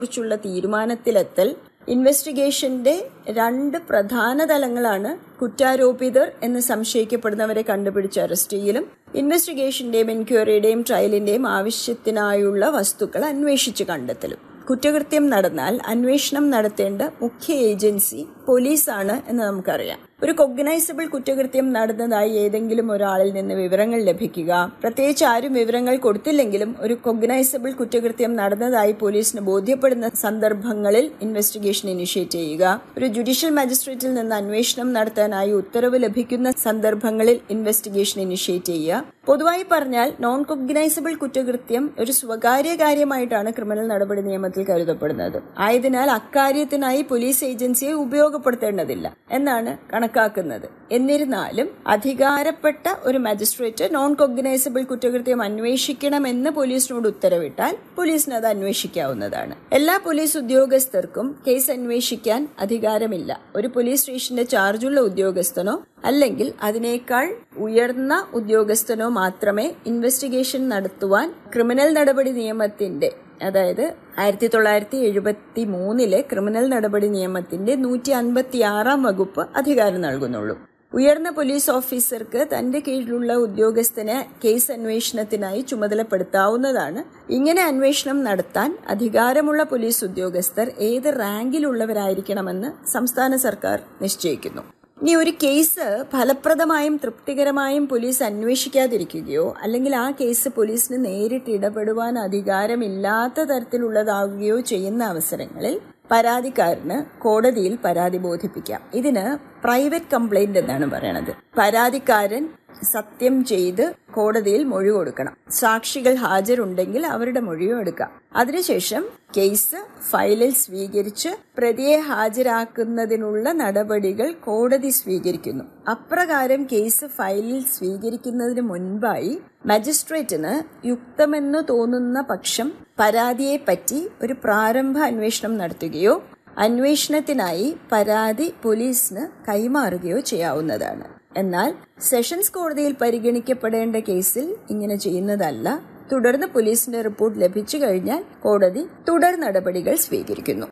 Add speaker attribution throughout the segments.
Speaker 1: കുറിച്ചുള്ള തീരുമാനത്തിലെത്തൽ ഇൻവെസ്റ്റിഗേഷന്റെ രണ്ട് പ്രധാന തലങ്ങളാണ് കുറ്റാരോപിതർ എന്ന് സംശയിക്കപ്പെടുന്നവരെ കണ്ടുപിടിച്ച് അറസ്റ്റ് ചെയ്യലും ഇൻവെസ്റ്റിഗേഷന്റെയും എൻക്വയറിയുടെയും ട്രയലിന്റെയും ആവശ്യത്തിനായുള്ള വസ്തുക്കൾ അന്വേഷിച്ച് കണ്ടെത്തലും കുറ്റകൃത്യം നടന്നാൽ അന്വേഷണം നടത്തേണ്ട മുഖ്യ ഏജൻസി പോലീസാണ് എന്ന് നമുക്കറിയാം ഒരു കൊഗ്നൈസബിൾ കുറ്റകൃത്യം നടന്നതായി ഏതെങ്കിലും ഒരാളിൽ നിന്ന് വിവരങ്ങൾ ലഭിക്കുക പ്രത്യേകിച്ച് ആരും വിവരങ്ങൾ കൊടുത്തില്ലെങ്കിലും ഒരു കൊഗ്നൈസബിൾ കുറ്റകൃത്യം നടന്നതായി പോലീസിന് ബോധ്യപ്പെടുന്ന സന്ദർഭങ്ങളിൽ ഇൻവെസ്റ്റിഗേഷൻ ഇനിഷ്യേറ്റ് ചെയ്യുക ഒരു ജുഡീഷ്യൽ മജിസ്ട്രേറ്റിൽ നിന്ന് അന്വേഷണം നടത്താനായി ഉത്തരവ് ലഭിക്കുന്ന സന്ദർഭങ്ങളിൽ ഇൻവെസ്റ്റിഗേഷൻ ഇനിഷ്യേറ്റ് ചെയ്യുക പൊതുവായി പറഞ്ഞാൽ നോൺ കൊഗ്നൈസബിൾ കുറ്റകൃത്യം ഒരു സ്വകാര്യ കാര്യമായിട്ടാണ് ക്രിമിനൽ നടപടി നിയമത്തിൽ കരുതപ്പെടുന്നത് ആയതിനാൽ അക്കാര്യത്തിനായി പോലീസ് ഏജൻസിയെ ഉപയോഗപ്പെടുത്തേണ്ടതില്ല എന്നാണ് കണക്കാക്കുന്നത് എന്നിരുന്നാലും അധികാരപ്പെട്ട ഒരു മജിസ്ട്രേറ്റ് നോൺ കൊഗ്നൈസബിൾ കുറ്റകൃത്യം അന്വേഷിക്കണമെന്ന് പോലീസിനോട് ഉത്തരവിട്ടാൽ പോലീസിന് അത് അന്വേഷിക്കാവുന്നതാണ് എല്ലാ പോലീസ് ഉദ്യോഗസ്ഥർക്കും കേസ് അന്വേഷിക്കാൻ അധികാരമില്ല ഒരു പോലീസ് സ്റ്റേഷന്റെ ചാർജുള്ള ഉദ്യോഗസ്ഥനോ അല്ലെങ്കിൽ അതിനേക്കാൾ ഉയർന്ന ഉദ്യോഗസ്ഥനോ മാത്രമേ ഇൻവെസ്റ്റിഗേഷൻ നടത്തുവാൻ ക്രിമിനൽ നടപടി നിയമത്തിന്റെ അതായത് ആയിരത്തി തൊള്ളായിരത്തി എഴുപത്തി മൂന്നിലെ ക്രിമിനൽ നടപടി നിയമത്തിന്റെ നൂറ്റി അൻപത്തി ആറാം വകുപ്പ് അധികാരം നൽകുന്നുള്ളൂ ഉയർന്ന പോലീസ് ഓഫീസർക്ക് തന്റെ കീഴിലുള്ള ഉദ്യോഗസ്ഥനെ കേസ് അന്വേഷണത്തിനായി ചുമതലപ്പെടുത്താവുന്നതാണ് ഇങ്ങനെ അന്വേഷണം നടത്താൻ അധികാരമുള്ള പോലീസ് ഉദ്യോഗസ്ഥർ ഏത് റാങ്കിലുള്ളവരായിരിക്കണമെന്ന് സംസ്ഥാന സർക്കാർ നിശ്ചയിക്കുന്നു ഇനി ഒരു കേസ് ഫലപ്രദമായും തൃപ്തികരമായും പോലീസ് അന്വേഷിക്കാതിരിക്കുകയോ അല്ലെങ്കിൽ ആ കേസ് പോലീസിന് നേരിട്ട് ഇടപെടുവാൻ അധികാരമില്ലാത്ത തരത്തിലുള്ളതാവുകയോ ചെയ്യുന്ന അവസരങ്ങളിൽ പരാതിക്കാരന് കോടതിയിൽ പരാതി ബോധിപ്പിക്കാം ഇതിന് പ്രൈവറ്റ് കംപ്ലൈന്റ് എന്നാണ് പറയണത് പരാതിക്കാരൻ സത്യം ചെയ്ത് കോടതിയിൽ മൊഴി കൊടുക്കണം സാക്ഷികൾ ഹാജരുണ്ടെങ്കിൽ അവരുടെ മൊഴിയും എടുക്കാം അതിനുശേഷം കേസ് ഫയലിൽ സ്വീകരിച്ച് പ്രതിയെ ഹാജരാക്കുന്നതിനുള്ള നടപടികൾ കോടതി സ്വീകരിക്കുന്നു അപ്രകാരം കേസ് ഫയലിൽ സ്വീകരിക്കുന്നതിന് മുൻപായി മജിസ്ട്രേറ്റിന് യുക്തമെന്ന് തോന്നുന്ന പക്ഷം പരാതിയെ പറ്റി ഒരു പ്രാരംഭ അന്വേഷണം നടത്തുകയോ അന്വേഷണത്തിനായി പരാതി പോലീസിന് കൈമാറുകയോ ചെയ്യാവുന്നതാണ് എന്നാൽ സെഷൻസ് കോടതിയിൽ പരിഗണിക്കപ്പെടേണ്ട കേസിൽ ഇങ്ങനെ ചെയ്യുന്നതല്ല തുടർന്ന് പോലീസിന്റെ റിപ്പോർട്ട് ലഭിച്ചു കഴിഞ്ഞാൽ കോടതി തുടർ നടപടികൾ സ്വീകരിക്കുന്നു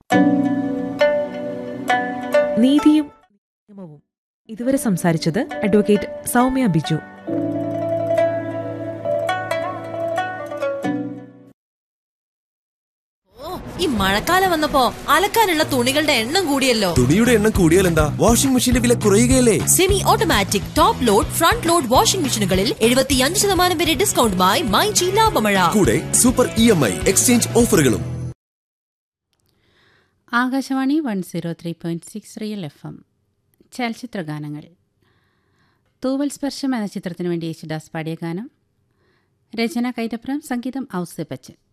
Speaker 2: നീതിയും നിയമവും ഇതുവരെ സംസാരിച്ചത് അഡ്വക്കേറ്റ് സൗമ്യ ബിജു
Speaker 3: ഓ ഈ മഴക്കാലം വന്നപ്പോ അലക്കാനുള്ള തുണികളുടെ എണ്ണം കൂടിയല്ലോ
Speaker 4: തുണിയുടെ എണ്ണം കൂടിയാൽ എന്താ വാഷിംഗ് മെഷീന്റെ വില കുറയുകയല്ലേ
Speaker 3: semi automatic top load front load washing മെഷീനുകളിൽ എഴുപത്തിയഞ്ച് ശതമാനം വരെ ഡിസ്കൗണ്ടുമായി മൈജി ലാഭമഴ
Speaker 4: കൂടെ super E M I exchange ഓഫറുകളും
Speaker 5: Akashvani one zero three point six real F M ചലച്ചിത്ര ഗാനങ്ങൾ തൂവൽ സ്പർശം എന്ന ചിത്രത്തിനു വേണ്ടി യേശുദാസ് പാടിയ ഗാനം രചന കൈതപ്രം സംഗീതം ഔസേപ്പച്ചൻ